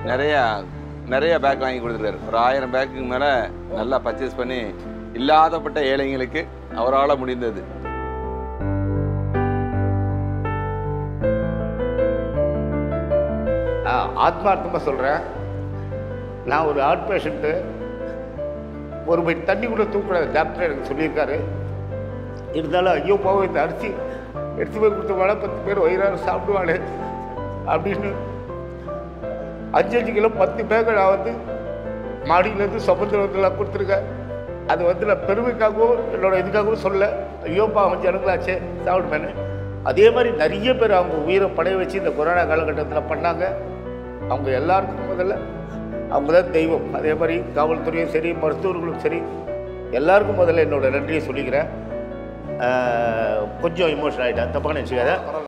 நிறைய நிறைய பேக் வாங்கி கொடுத்துருக்காரு ஒரு ஆயிரம் பேக்குக்கு மேலே நல்லா பர்ச்சேஸ் பண்ணி இல்லாதப்பட்ட ஏழைங்களுக்கு அவரால் முடிந்தது ஆத்மார்த்தமாக சொல்கிறேன் நான் ஒரு ஹார்ட் பேஷண்ட்டு ஒரு பை தண்ணி கூட தூக்கூடாது டாக்டர் எனக்கு சொல்லியிருக்காரு இருந்தாலும் ஐயோ பாவம் இந்த அரிசி எடுத்து போய் கொடுத்த மேலே பத்து பேர் வயிறார சாப்பிடுவானே அப்படின்னு அஞ்சு அஞ்சு கிலோ பத்து பேக்கை நான் வந்து மாடியிலேருந்து சமுத்திரத்தில் கொடுத்துருக்கேன் அது வந்து நான் பெருமைக்காகவும் என்னோட இதுக்காகவும் சொல்ல ஐயோ பாவம் ஜனங்களாச்சே சாப்பிடுமேனு அதே மாதிரி நிறைய பேர் அவங்க உயிரை படைய வச்சு இந்த கொரோனா காலகட்டத்தில் பண்ணாங்க அவங்க எல்லாருக்கும் முதல்ல அவங்க தான் தெய்வம் அதே மாதிரி காவல்துறையும் சரி மருத்துவர்களும் சரி எல்லாருக்கும் முதல்ல என்னோட நன்றியை சொல்லிக்கிறேன் ஆஹ் கொஞ்சம் இமோஷன் ஆகிட்டேன் தப்பாக நினச்சிக்காத